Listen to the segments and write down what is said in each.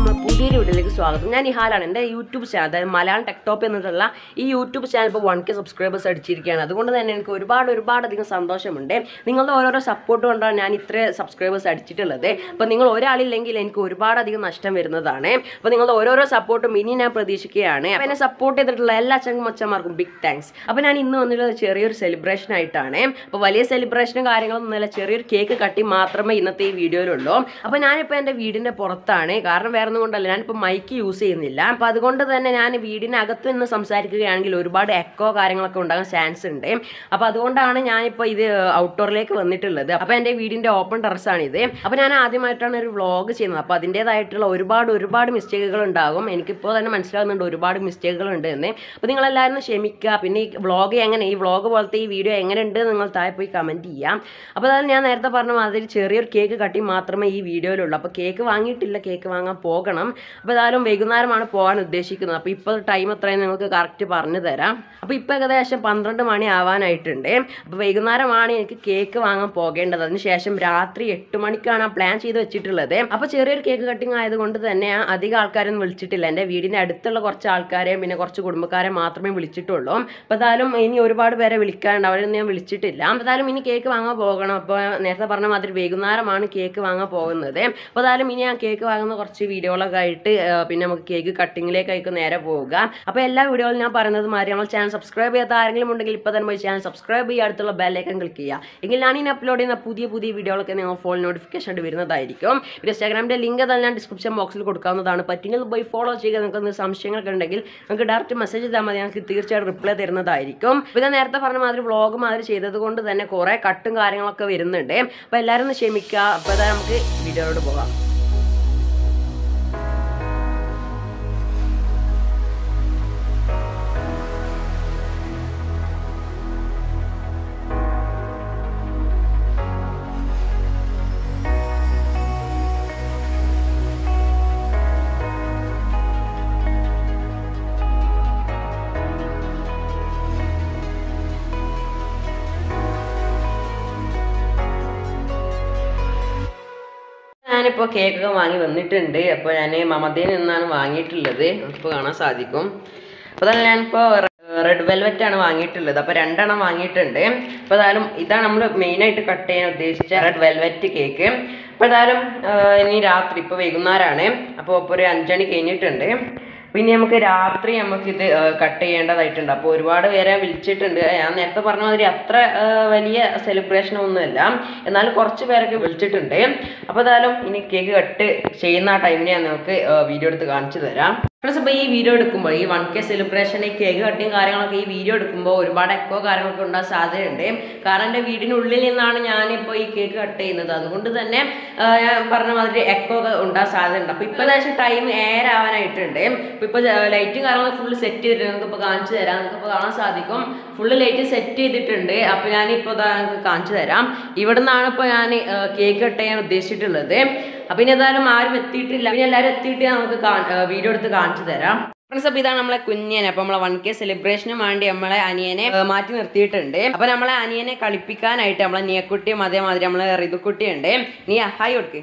നമ്മൾ പുതിയൊരു വീഡിയോയിലേക്ക് സ്വാഗതം ഞാൻ നിഹാലാണ് എൻ്റെ യൂട്യൂബ് ചാനൽ അതായത് മലയാളം ടെക്ടോപ്പ് എന്നുള്ള ഈ യൂട്യൂബ് ചാനൽ ഇപ്പോൾ വൺ കെ സബ്സ്ക്രൈബേഴ്സ് അടിച്ചിരിക്കുകയാണ് അതുകൊണ്ട് തന്നെ എനിക്ക് ഒരുപാട് ഒരുപാട് അധികം സന്തോഷമുണ്ട് നിങ്ങളുടെ ഓരോരോ സപ്പോർട്ട് കൊണ്ടാണ് ഞാൻ ഇത്ര സബ്സ്ക്രൈബേഴ്സ് അടിച്ചിട്ടുള്ളത് അപ്പോൾ നിങ്ങൾ ഒരാളില്ലെങ്കിൽ എനിക്ക് ഒരുപാട് അധികം നഷ്ടം വരുന്നതാണ് അപ്പോൾ നിങ്ങളുടെ ഓരോരോ സപ്പോർട്ടും ഇനി ഞാൻ പ്രതീക്ഷിക്കുകയാണ് അപ്പോൾ എന്നെ സപ്പോർട്ട് ചെയ്തിട്ടുള്ള എല്ലാ ചങ്ങും മച്ചന്മാർക്കും ബിഗ് താങ്ക്സ് അപ്പോൾ ഞാൻ ഇന്ന് വന്നിട്ടുള്ളത് ചെറിയൊരു സെലിബ്രേഷൻ ആയിട്ടാണ് അപ്പോൾ വലിയ സെലിബ്രേഷനും കാര്യങ്ങളൊന്നുമില്ല ചെറിയൊരു കേക്ക് കട്ടി മാത്രമേ ഇന്നത്തെ ഈ വീഡിയോയിലുള്ളൂ അപ്പോൾ ഞാനിപ്പോൾ എൻ്റെ വീടിൻ്റെ പുറത്താണ് കാരണം വേറെ ഒന്നും കൊണ്ടല്ല ഞാനിപ്പോൾ മൈക്ക് യൂസ് ചെയ്യുന്നില്ല അപ്പോൾ അതുകൊണ്ട് തന്നെ ഞാൻ വീടിനകത്ത് നിന്ന് സംസാരിക്കുകയാണെങ്കിൽ ഒരുപാട് എക്കോ കാര്യങ്ങളൊക്കെ ഉണ്ടാകാൻ ചാൻസ് ഉണ്ട് അപ്പോൾ അതുകൊണ്ടാണ് ഞാനിപ്പോൾ ഇത് ഔട്ട്ഡോറിലേക്ക് വന്നിട്ടുള്ളത് അപ്പോൾ എൻ്റെ വീടിൻ്റെ ഓപ്പൺ ടെറസാണിത് അപ്പോൾ ഞാൻ ആദ്യമായിട്ടാണ് ഒരു വ്ളോഗ് ചെയ്യുന്നത് അപ്പോൾ അതിൻ്റേതായിട്ടുള്ള ഒരുപാട് ഒരുപാട് മിസ്റ്റേക്കുകൾ ഉണ്ടാകും എനിക്കിപ്പോൾ തന്നെ മനസ്സിലാകുന്നുണ്ട് ഒരുപാട് മിസ്റ്റേക്കുകൾ ഉണ്ട് എന്ന് അപ്പോൾ നിങ്ങളെല്ലാവരും ക്ഷമിക്കുക പിന്നെ ഈ വ്ളോഗ് എങ്ങനെ ഈ വ്ളോഗ് പോലത്തെ ഈ വീഡിയോ എങ്ങനെ ഉണ്ട് നിങ്ങൾ താഴെ പോയി കമൻറ്റ് ചെയ്യാം അപ്പോൾ അതായത് ഞാൻ നേരത്തെ പറഞ്ഞ മാതിരി ചെറിയൊരു കേക്ക് കട്ടി മാത്രമേ ഈ വീഡിയോയിലുള്ളൂ അപ്പോൾ കേക്ക് വാങ്ങിയിട്ടില്ല കേക്ക് വാങ്ങാൻ പോകണം അപ്പോൾ ഏതായാലും വൈകുന്നേരമാണ് പോകാൻ ഉദ്ദേശിക്കുന്നത് അപ്പോൾ ഇപ്പോൾ ടൈം എത്രയും നിങ്ങൾക്ക് കറക്റ്റ് പറഞ്ഞു തരാം അപ്പോൾ ഇപ്പോൾ ഏകദേശം പന്ത്രണ്ട് മണി ആവാനായിട്ടുണ്ട് അപ്പോൾ വൈകുന്നേരമാണ് എനിക്ക് കേക്ക് വാങ്ങാൻ പോകേണ്ടത് അതിനുശേഷം രാത്രി എട്ട് മണിക്കാണ് ആ പ്ലാൻ ചെയ്ത് വെച്ചിട്ടുള്ളത് അപ്പോൾ ചെറിയൊരു കേക്ക് കട്ടിങ് ആയതുകൊണ്ട് തന്നെ അധികം ആൾക്കാരൊന്നും വിളിച്ചിട്ടില്ല എൻ്റെ വീടിൻ്റെ അടുത്തുള്ള കുറച്ച് ആൾക്കാരെയും പിന്നെ കുറച്ച് കുടുംബക്കാരെ മാത്രമേ വിളിച്ചിട്ടുള്ളൂ അപ്പോൾ ഏതായാലും ഇനി ഒരുപാട് പേരെ വിളിക്കാനുണ്ട് അവരൊന്നും ഞാൻ വിളിച്ചിട്ടില്ല അപ്പോൾ ഏതായാലും ഇനി കേക്ക് വാങ്ങാൻ പോകണം അപ്പോൾ നേരത്തെ പറഞ്ഞ മാതിരി വൈകുന്നേരമാണ് കേക്ക് വാങ്ങാൻ പോകുന്നത് അപ്പോൾ ഏതായാലും ഇനി ഞാൻ കേക്ക് വാങ്ങുന്ന കുറച്ച് വീഡിയോകളൊക്കെ ആയിട്ട് ആ, പിന്നെ നമുക്ക് കേക്ക് കട്ടിങ്ങിലേക്കായിരിക്കും നേരെ പോവുക അപ്പോൾ എല്ലാ വീഡിയോയിലും ഞാൻ പറയുന്നത് മാതിരി നമ്മൾ ചാനൽ സബ്സ്ക്രൈബ് ചെയ്യാത്ത ആരെങ്കിലും ഉണ്ടെങ്കിൽ ഇപ്പോൾ തന്നെ പോയി ചാനൽ സബ്സ്ക്രൈബ് ചെയ്യുക അടുത്തുള്ള ബെല്ലൈക്കൻ ക്ലിക്ക് ചെയ്യുക എങ്കിൽ ഞാൻ ഇനി അപ്ലോഡ് ചെയ്യുന്ന പുതിയ പുതിയ വീഡിയോകളൊക്കെ നിങ്ങൾ ഫോൺ നോട്ടിഫിക്കേഷൻ ആയിട്ട് വരുന്നതായിരിക്കും പിന്നെ ഇൻസ്റ്റാഗ്രാമിൻ്റെ ലിങ്ക് തന്നെ ഞാൻ ഡിസ്ക്രിപ്ഷൻ ബോക്സിൽ കൊടുക്കാവുന്നതാണ് പറ്റുമെങ്കിൽ പോയി ഫോളോ ചെയ്യുക നിങ്ങൾക്ക് എന്തെങ്കിലും സംശയങ്ങളൊക്കെ ഉണ്ടെങ്കിൽ നിങ്ങൾക്ക് ഡയറക്റ്റ് മെസ്സേജ് ചെയ്താൽ മതി ഞങ്ങൾക്ക് തീർച്ചയായിട്ടും റിപ്ലൈ തരുന്നതായിരിക്കും പിന്നെ നേരത്തെ പറഞ്ഞ മാതിരി വ്ളോഗ് മാതിരി ചെയ്തത് കൊണ്ട് തന്നെ കുറേ കട്ടും കാര്യങ്ങളൊക്കെ വരുന്നുണ്ട് അപ്പോൾ എല്ലാവരും ഒന്ന് ക്ഷമിക്കുക അപ്പോൾ അതാ നമുക്ക് വീഡിയോയോട് പോകാം ഞാനിപ്പോൾ കേക്കൊക്കെ വാങ്ങി വന്നിട്ടുണ്ട് അപ്പോൾ ഞാൻ മമതയിൽ നിന്നാണ് വാങ്ങിയിട്ടുള്ളത് ഇപ്പോൾ കാണാൻ സാധിക്കും അപ്പോൾ തന്നെ ഞാനിപ്പോൾ റെഡ് വെൽവെറ്റ് ആണ് വാങ്ങിയിട്ടുള്ളത് അപ്പോൾ രണ്ടെണ്ണം വാങ്ങിയിട്ടുണ്ട് അപ്പോൾ ഏതായാലും ഇതാണ് നമ്മൾ മെയിനായിട്ട് കട്ട് ചെയ്യാൻ ഉദ്ദേശിച്ച റെഡ് വെൽവെറ്റ് കേക്ക് അപ്പോൾ ഏതായാലും ആ, ഇനി രാത്രി ഇപ്പോൾ വൈകുന്നേരമാണ് അപ്പോൾ ഇപ്പോൾ ഒരു അഞ്ചണി കഴിഞ്ഞിട്ടുണ്ട് പിന്നെ നമുക്ക് രാത്രി നമുക്ക് ഇത് കട്ട് ചെയ്യേണ്ടതായിട്ടുണ്ട് അപ്പോൾ ഒരുപാട് പേരെ വിളിച്ചിട്ടുണ്ട് ഞാൻ നേരത്തെ പറഞ്ഞ മാതിരി അത്ര ആ, വലിയ സെലിബ്രേഷൻ ഒന്നുമല്ല എന്നാലും കുറച്ച് പേരൊക്കെ വിളിച്ചിട്ടുണ്ട് അപ്പോൾ ഏതായാലും ഇനി കേക്ക് കട്ട് ചെയ്യുന്ന ആ ടൈമിന് ഞാൻ നിങ്ങൾക്ക് വീഡിയോ എടുത്ത് കാണിച്ചു തരാം ഫ്രണ്ട്സ് അപ്പോൾ ഈ വീഡിയോ എടുക്കുമ്പോൾ ഈ വൺ കെ സെലിബ്രേഷൻ ഈ കേക്ക് കട്ടിങ് കാര്യങ്ങളൊക്കെ ഈ വീഡിയോ എടുക്കുമ്പോൾ ഒരുപാട് എക്കോ കാര്യങ്ങളൊക്കെ ഉണ്ടാകാൻ സാധ്യതയുണ്ട് കാരണം എൻ്റെ വീടിനുള്ളിൽ നിന്നാണ് ഞാനിപ്പോൾ ഈ കേക്ക് കട്ട് ചെയ്യുന്നത് അതുകൊണ്ട് തന്നെ ആ, ഞാൻ പറഞ്ഞ മാതിരി എക്കോ ഒക്കെ ഉണ്ടാകാൻ സാധ്യതയുണ്ട് അപ്പോൾ ഇപ്പോൾ ഏകദേശം ടൈം ഏഴ് ആവാനായിട്ടുണ്ട് ഇപ്പോൾ ഇപ്പോൾ ലൈറ്റും കാര്യങ്ങളൊക്കെ ഫുള്ള് സെറ്റ് ചെയ്തിട്ടുണ്ട് നിങ്ങൾക്ക് ഇപ്പോൾ കാണിച്ചു തരാം നിങ്ങൾക്ക് ഇപ്പോൾ കാണാൻ സാധിക്കും ഫുള്ള് ലൈറ്റ് സെറ്റ് ചെയ്തിട്ടുണ്ട് അപ്പോൾ ഞാനിപ്പോൾ ഇതാ നിങ്ങൾക്ക് കാണിച്ചു തരാം ഇവിടെ നിന്നാണ് ഇപ്പോൾ ഞാൻ കേക്ക് കട്ട് ചെയ്യാൻ ഉദ്ദേശിച്ചിട്ടുള്ളത് അപ്പം ഇനി ഏതായാലും ആരും എത്തിയിട്ടില്ല പിന്നെ എല്ലാവരും എത്തിയിട്ട് നമുക്ക് വീഡിയോ എടുത്ത് കാണിച്ചു തരാം ഫ്രണ്ട്സ് അപ്പോൾ ഇതാണ് നമ്മളെ കുഞ്ഞനെ അപ്പോൾ നമ്മളെ വൺ കെ സെലിബ്രേഷന് വേണ്ടി നമ്മളെ അനിയനെ ഏ, മാറ്റി നിർത്തിയിട്ടുണ്ട് അപ്പോൾ നമ്മളെ അനിയനെ കളിപ്പിക്കാനായിട്ട് നമ്മളെ നിയക്കുട്ടിയും അതേമാതിരി നമ്മളെ റിതുക്കുട്ടിയുണ്ട് നീയ ഹായ് കൊടുക്ക്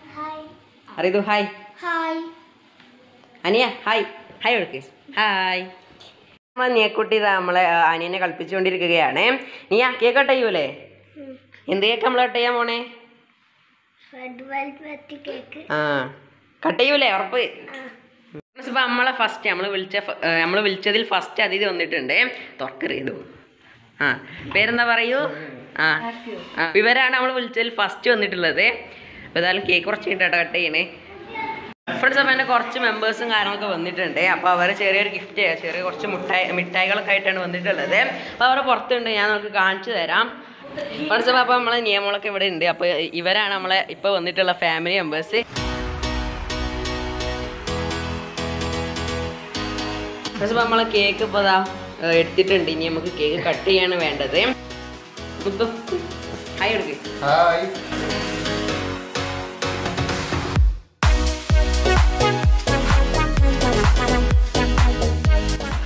റിതു ഹായ് ഹായ് അനിയ ഹായ് ഹായ് കൊടുക്ക് ഹായ് നമ്മളെ നിയക്കുട്ടി ഇതാ നമ്മളെ ആ, അനിയനെ കളിപ്പിച്ചുകൊണ്ടിരിക്കുകയാണ് നീയ കേക്ക് കട്ട് ചെയ്യൂലേ എന്ത് കേക്ക് നമ്മൾ കട്ട് ചെയ്യാൻ പോണേ റെഡ് വെൽവെറ്റ് കേക്ക് ആ കട്ട് ചെയ്യൂലേ ഉറപ്പ് ഇപ്പൊ നമ്മളെ ഫസ്റ്റ് നമ്മൾ വിളിച്ച നമ്മൾ വിളിച്ചതിൽ ഫസ്റ്റ് അതിഥി വന്നിട്ടുണ്ട് തുറക്കറിയതു ആ പേരെന്താ പറയൂ ആ ആ, ഇവരാണ് നമ്മൾ വിളിച്ചതിൽ ഫസ്റ്റ് വന്നിട്ടുള്ളത് അപ്പോൾ ഏതായാലും കേക്ക് കുറച്ച് കഴിഞ്ഞിട്ടാ കട്ട് ചെയ്യണേ ഫ്രണ്ട്സ് അപ്പോൾ എൻ്റെ കുറച്ച് മെമ്പേഴ്സും കാര്യങ്ങളൊക്കെ വന്നിട്ടുണ്ട് അപ്പോൾ അവർ ചെറിയൊരു ഗിഫ്റ്റ് ചെറിയ കുറച്ച് മിഠായി മിഠായികളൊക്കെ ആയിട്ടാണ് വന്നിട്ടുള്ളത് അപ്പോൾ അവർ പുറത്തുണ്ട് ഞാൻ നമുക്ക് കാണിച്ചു തരാം ഫ്രണ്ട്സ് അപ്പോൾ നമ്മളെ നിയമങ്ങളൊക്കെ ഇവിടെ ഉണ്ട് അപ്പോൾ ഇവരാണ് നമ്മളെ ഇപ്പോൾ വന്നിട്ടുള്ള ഫാമിലി മെമ്പേഴ്സ് പക്ഷെ നമ്മളെ കേക്ക് ഇപ്പോൾ അതാ ഏഹ് എടുത്തിട്ടുണ്ട് ഇനി നമുക്ക് കേക്ക് കട്ട് ചെയ്യാണ് വേണ്ടത് മുത്തു ഹായ് എടുക്ക് ഹായ്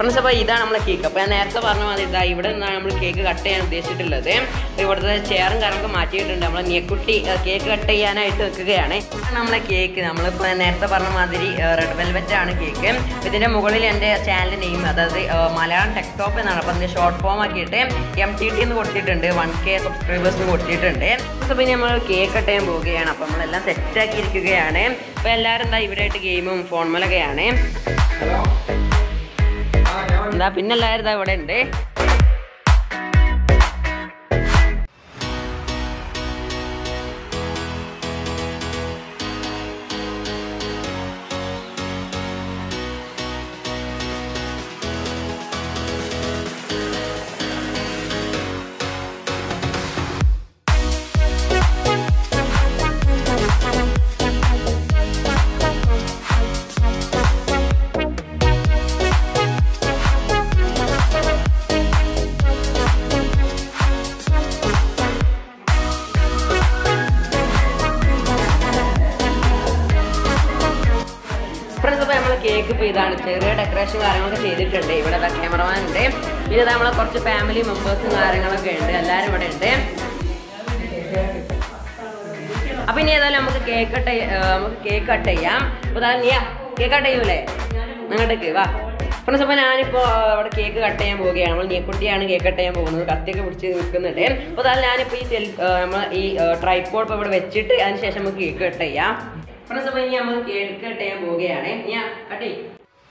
ഫ്രണ്ട്സ് അപ്പോൾ ഇതാണ് നമ്മളെ കേക്ക് അപ്പോൾ ഞാൻ നേരത്തെ പറഞ്ഞ മാതിരി ഇതാ ഇവിടെ നിന്നാണ് നമ്മൾ കേക്ക് കട്ട് ചെയ്യാൻ ഉദ്ദേശിച്ചിട്ടുള്ളത് ഇവിടുത്തെ ചെയറും കാര്യങ്ങളൊക്കെ മാറ്റിയിട്ടുണ്ട് നമ്മളെ നീക്കുട്ടി കേക്ക് കട്ട് ചെയ്യാനായിട്ട് വെക്കുകയാണ് ഇതാണ് നമ്മളെ കേക്ക് നമ്മളിപ്പോൾ നേരത്തെ പറഞ്ഞ മാതിരി റെഡ് വെൽവെറ്റ് ആണ് കേക്ക് ഇതിൻ്റെ മുകളിൽ എൻ്റെ ചാനൽ നെയിം അതായത് ആ, മലയാളം ടെക് ടോപ്പ് എന്നാണ് അപ്പോൾ അതിൻ്റെ ഷോർട്ട് ഫോം ആക്കിയിട്ട് എം ടി ടി എന്ന് കൊടുത്തിട്ടുണ്ട് വൺ കെ സബ്സ്ക്രൈബേഴ്സിന് കൊടുത്തിട്ടുണ്ട് അപ്പോൾ പിന്നെ നമ്മൾ കേക്ക് കട്ട് ചെയ്യാൻ പോവുകയാണ് അപ്പോൾ നമ്മളെല്ലാം സെറ്റാക്കി ഇരിക്കുകയാണ് അപ്പോൾ എല്ലാവരും എന്താ ഇവിടെ ആയിട്ട് ഗെയിമും ഫോൺമലൊക്കെയാണ് എന്താ പിന്നെ എല്ലാവരും ഇതാ ഇവിടെ ഉണ്ട് ഫ്രണ്ട്സ് അപ്പോൾ നമ്മൾ കേക്ക് ഇപ്പോൾ ഇതാണ് ചെറിയ ഡെക്കറേഷൻ കാര്യങ്ങളൊക്കെ ചെയ്തിട്ടുണ്ട് ഇവിടെ ക്യാമറമാൻ ഉണ്ട് പിന്നെ ഇതാ നമ്മളെ കുറച്ച് ഫാമിലി മെമ്പേഴ്സും കാര്യങ്ങളൊക്കെ ഉണ്ട് എല്ലാവരും ഇവിടെ ഉണ്ട് അപ്പൊ ഇനി ഏതായാലും നമുക്ക് കേക്ക് കട്ട് ചെയ്യ- ഏർ നമുക്ക് കേക്ക് കട്ട് ചെയ്യാം അപ്പൊ ഇതാ നീ കേക്ക് കട്ട് ചെയ്യൂലേ അങ്ങോട്ടേക്ക് വാ ഫ്രണ്ട്സ് അപ്പോൾ ഞാനിപ്പോൾ അവിടെ കേക്ക് കട്ട് ചെയ്യാൻ പോവുകയാണ് നമ്മൾ നീക്കുട്ടിയാണ് കേക്ക് കട്ട് ചെയ്യാൻ പോകുന്നത് കത്തിയൊക്കെ പിടിച്ച് നിൽക്കുന്നുണ്ട് അപ്പോൾ അതായത് ഞാനിപ്പോൾ ഈ സെൽ നമ്മൾ ഈ ട്രൈപ്പോഡ് ഇപ്പോൾ ഇവിടെ വെച്ചിട്ട് അതിന് ശേഷം നമുക്ക് കേക്ക് കട്ട് ചെയ്യാം ഫ്രണ്ട്സ് അപ്പോൾ ഇനി നമ്മൾ കേക്ക് കട്ട് ചെയ്യാൻ പോവുകയാണ് ഞാൻ കട്ട് ചെയ്യും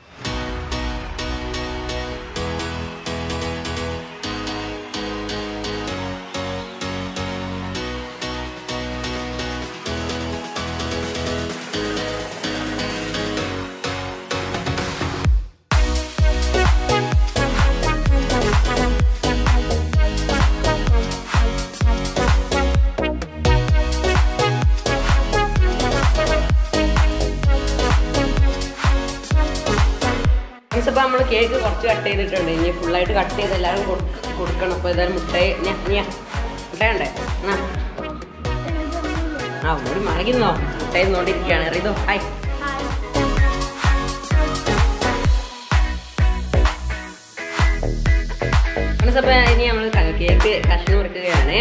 ഫ്രണ്ട്സ് അപ്പോൾ നമ്മൾ കേക്ക് കുറച്ച് കട്ട് ചെയ്തിട്ടുണ്ട് ഇനി ഫുള്ളായിട്ട് കട്ട് ചെയ്ത് എല്ലാവരും കൊടുക്ക- കൊടുക്കണം അപ്പോൾ ഏതായാലും മുട്ടയെ ഞാൻ ഞാൻ മുട്ടയുണ്ടേ ആ ആ ഒന്നുകൂടി മറക്കുന്നോ മുട്ടയിൽ നോണ്ടിരിക്കുകയാണ് എറിയതോ ഹായ് ഫ്രണ്ട്സ് അപ്പോൾ ഇനി നമ്മൾ കേക്ക് കഷ്ണം മുറിക്കുകയാണ്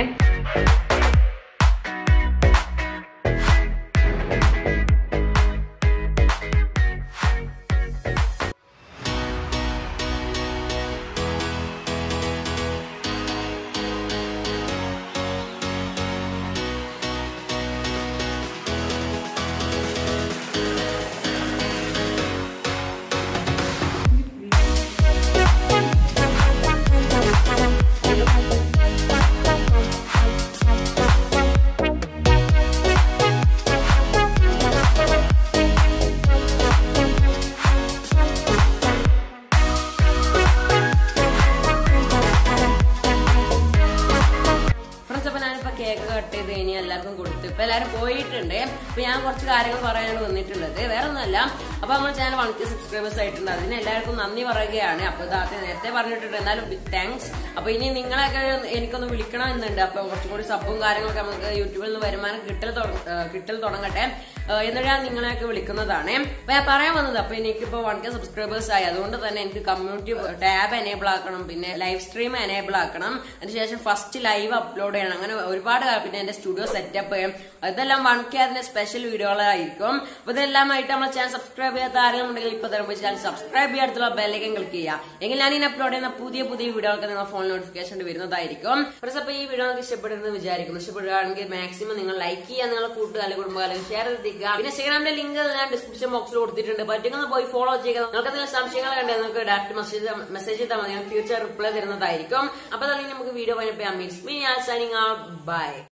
ഫ്രണ്ട്സ് അപ്പൊ ഞാനിപ്പോ കേക്ക് കട്ട് ചെയ്ത് ഇനി എല്ലാവർക്കും കൊടുത്തു ഇപ്പൊ എല്ലാവരും പോയിട്ടുണ്ട് അപ്പൊ ഞാൻ കുറച്ച് കാര്യങ്ങൾ പറയാനാണ് വന്നിട്ടുള്ളത് വേറെ ഒന്നുമല്ല അപ്പൊ നമ്മൾ ചാനൽ വൺ കെ സബ്സ്ക്രൈബേഴ്സ് ആയിട്ടുണ്ട് അതിന് എല്ലാവർക്കും നന്ദി പറയുകയാണ് അപ്പൊ ഇതാദ്യം നേരത്തെ പറഞ്ഞിട്ടുണ്ട് എന്നാലും ബിഗ് താങ്ക്സ് അപ്പൊ ഇനി നിങ്ങളെയൊക്കെ എനിക്കൊന്ന് വിളിക്കണം എന്നുണ്ട് അപ്പൊ കുറച്ചും കൂടി സബും കാര്യങ്ങളൊക്കെ നമുക്ക് യൂട്യൂബിൽ നിന്ന് വരുമാനം കിട്ടൽ തുട- ഏഹ് കിട്ടൽ തുടങ്ങട്ടെ ഏഹ് എന്നിട്ട് ഞാൻ നിങ്ങളെയൊക്കെ വിളിക്കുന്നതാണ് അപ്പൊ ഞാൻ പറയാൻ വന്നത് അപ്പൊ എനിക്കിപ്പോ വൺ കെ സബ്സ്ക്രൈബേഴ്സ് ആയി അതുകൊണ്ട് തന്നെ എനിക്ക് കമ്മ്യൂണിറ്റി ടാബ് എനേബിൾ ആക്കണം പിന്നെ ലൈവ് സ്ട്രീം എനേബിൾ ആക്കണം അതിനുശേഷം ഫസ്റ്റ് ലൈവ് അപ്ലോഡ് ചെയ്യണം അങ്ങനെ ഒരുപാട് കാ- പിന്നെ എന്റെ സ്റ്റുഡിയോ സെറ്റപ്പ് ഇതെല്ലാം വൺ കെ അതിന്റെ സ്പെഷ്യൽ വീഡിയോകളായിരിക്കും അപ്പൊ ഇതെല്ലാമായിട്ട് നമ്മളെ ചാനൽ സബ്സ്ക്രൈബ് ചെയ്യാത്ത ആരെങ്കിലും ഉണ്ടെങ്കിൽ ഇപ്പൊ തന്നെ പോയി ചാനൽ സബ്സ്ക്രൈബ് ചെയ്യാത്തുള്ള ബെല്ലൈക്കൻ ക്ലിക്ക് ചെയ്യുക എങ്കിൽ ഞാൻ ഇനി അപ്ലോഡ് ചെയ്യുന്ന പുതിയ പുതിയ വീഡിയോകൾക്ക് നിങ്ങൾ ഫോൺ നോട്ടിഫിക്കേഷൻ വരുന്നതായിരിക്കും ഫ്രണ്ട്സ് അപ്പൊ ഈ വീഡിയോ നിങ്ങൾക്ക് ഇഷ്ടപ്പെടുന്നത് വിചാരിക്കുന്നു ഇഷ്ടപ്പെടുകയാണെങ്കിൽ മാക്സിമം നിങ്ങൾ ലൈക്ക് ചെയ്യുക നിങ്ങളുടെ കൂട്ടുകാരെ കുടുംബകാരെ ഷെയർ ചെയ്തിരിക്കുക പിന്നെ ഇൻസ്റ്റാഗ്രാമിന്റെ ലിങ്ക് ഞാൻ ഡിസ്ക്രിപ്ഷൻ ബോക്സിൽ കൊടുത്തിട്ടുണ്ട് പറ്റുന്ന പോയി ഫോളോ ചെയ്യുക നിങ്ങൾക്ക് എന്തെങ്കിലും സംശയങ്ങൾ കണ്ടേ നിങ്ങൾക്ക് ഡയറക്റ്റ് മെസ്സേജ് മെസ്സേജ് ചെയ്താൽ മതി ഞാൻ തീർച്ചയായും റിപ്ലൈ തരുന്നതായിരിക്കും അപ്പൊ തന്നെ നമുക്ക് വീഡിയോ കഴിഞ്ഞപ്പോൾ means me signing out by